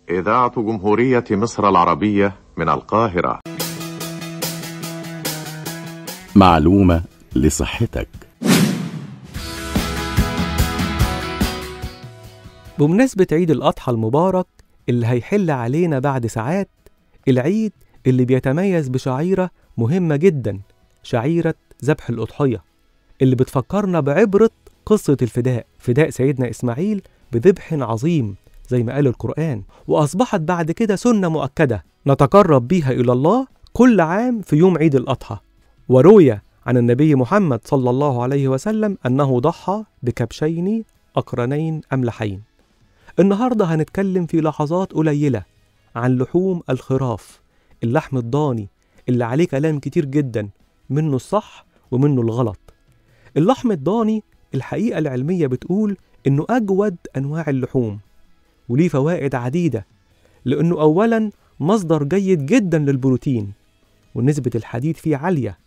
إذاعة جمهورية مصر العربية من القاهرة معلومة لصحتك بمناسبة عيد الأضحى المبارك اللي هيحل علينا بعد ساعات العيد اللي بيتميز بشعيرة مهمة جدا شعيرة ذبح الأضحية اللي بتفكرنا بعبرة قصة الفداء فداء سيدنا إسماعيل بذبح عظيم زي ما قال القرآن وأصبحت بعد كده سنة مؤكدة نتقرب بيها إلى الله كل عام في يوم عيد الأضحى وروي عن النبي محمد صلى الله عليه وسلم أنه ضحى بكبشين أقرنين أملحين النهاردة هنتكلم في لحظات قليلة عن لحوم الخراف اللحم الضاني اللي عليه كلام كتير جدا منه الصح ومنه الغلط اللحم الضاني الحقيقة العلمية بتقول إنه أجود أنواع اللحوم وليه فوائد عديدة لأنه أولا مصدر جيد جدا للبروتين ونسبة الحديد فيه عالية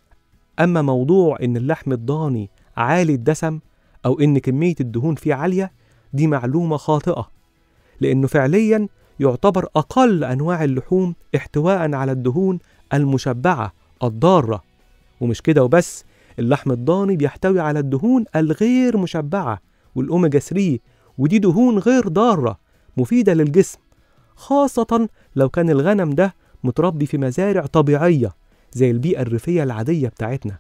أما موضوع إن اللحم الضاني عالي الدسم أو إن كمية الدهون فيه عالية دي معلومة خاطئة لأنه فعليا يعتبر أقل أنواع اللحوم احتواء على الدهون المشبعة الضارة ومش كده وبس اللحم الضاني بيحتوي على الدهون الغير مشبعة والأوميجا 3 ودي دهون غير ضارة مفيدة للجسم خاصة لو كان الغنم ده متربي في مزارع طبيعية زي البيئة الريفية العادية بتاعتنا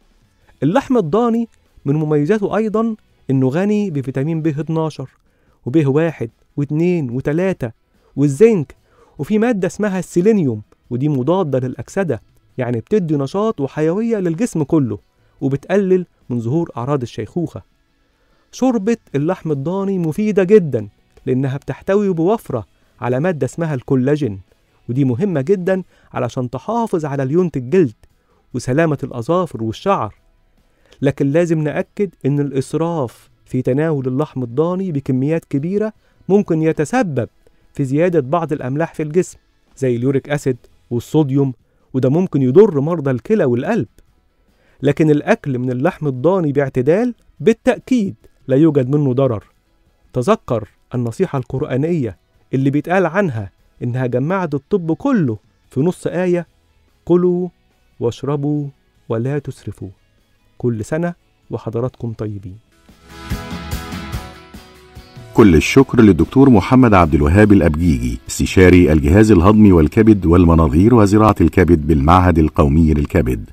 اللحم الضاني من مميزاته أيضا إنه غني بفيتامين ب 12 وب 1 و2 و3 والزنك وفي مادة اسمها السيلينيوم ودي مضادة للأكسدة يعني بتدي نشاط وحيوية للجسم كله وبتقلل من ظهور أعراض الشيخوخة شوربة اللحم الضاني مفيدة جدا لأنها بتحتوي بوفرة على مادة اسمها الكولاجين ودي مهمة جدا علشان تحافظ على ليونة الجلد وسلامة الأظافر والشعر لكن لازم نأكد إن الإسراف في تناول اللحم الضاني بكميات كبيرة ممكن يتسبب في زيادة بعض الأملاح في الجسم زي اليوريك أسيد والصوديوم وده ممكن يضر مرضى الكلى والقلب لكن الأكل من اللحم الضاني باعتدال بالتأكيد لا يوجد منه ضرر تذكر النصيحة القرآنية اللي بيتقال عنها إنها جمعت الطب كله في نص آية كلوا واشربوا ولا تسرفوا كل سنة وحضراتكم طيبين كل الشكر للدكتور محمد عبد الوهاب الأبجيجي استشاري الجهاز الهضمي والكبد والمناظير وزراعة الكبد بالمعهد القومي للكبد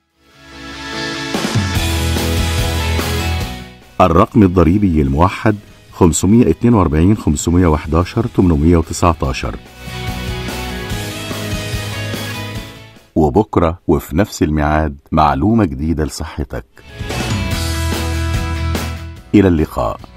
الرقم الضريبي الموحد 542 511 819 وبكرة وفي نفس الميعاد معلومة جديدة لصحتك إلى اللقاء